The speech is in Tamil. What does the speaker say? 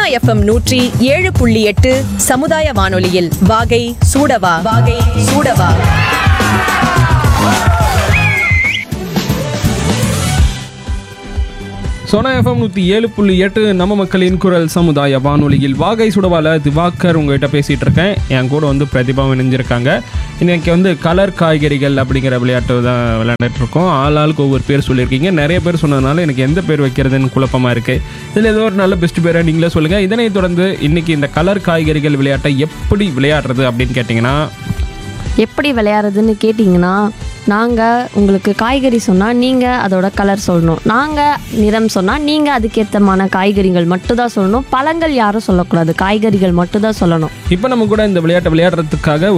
எஃப்எம் நூற்றி ஏழு புள்ளி எட்டு சமுதாய வானொலியில் வாகை சூடவா வாகை சூடவா சோனா எஃப்எம் நூற்றி ஏழு புள்ளி எட்டு நம்ம மக்களின் குரல் சமுதாய வானொலியில் வாகை சுடவால திவாகர் உங்ககிட்ட பேசிகிட்டு இருக்கேன் என் கூட வந்து பிரதிபா இணைஞ்சிருக்காங்க இன்னைக்கு வந்து கலர் காய்கறிகள் அப்படிங்கிற விளையாட்டு தான் விளையாண்டுட்டு இருக்கோம் ஆள் ஆளுக்கு ஒவ்வொரு பேர் சொல்லியிருக்கீங்க நிறைய பேர் சொன்னதுனால எனக்கு எந்த பேர் வைக்கிறதுன்னு குழப்பமாக இருக்குது இதில் ஏதோ ஒரு நல்ல பெஸ்ட் பேரை நீங்களே சொல்லுங்கள் இதனை தொடர்ந்து இன்னைக்கு இந்த கலர் காய்கறிகள் விளையாட்டை எப்படி விளையாடுறது அப்படின்னு கேட்டிங்கன்னா எப்படி விளையாடுறதுன்னு கேட்டிங்கன்னா நாங்கள் உங்களுக்கு காய்கறி சொன்னால் நீங்கள் அதோட கலர் சொல்லணும் நாங்கள் நிறம் சொன்னால் நீங்கள் அதுக்கேற்றமான காய்கறிகள் மட்டும் தான் சொல்லணும் பழங்கள் யாரும் சொல்லக்கூடாது காய்கறிகள் மட்டும் தான் சொல்லணும் இப்போ நம்ம கூட இந்த விளையாட்டை விளையாடுறதுக்காக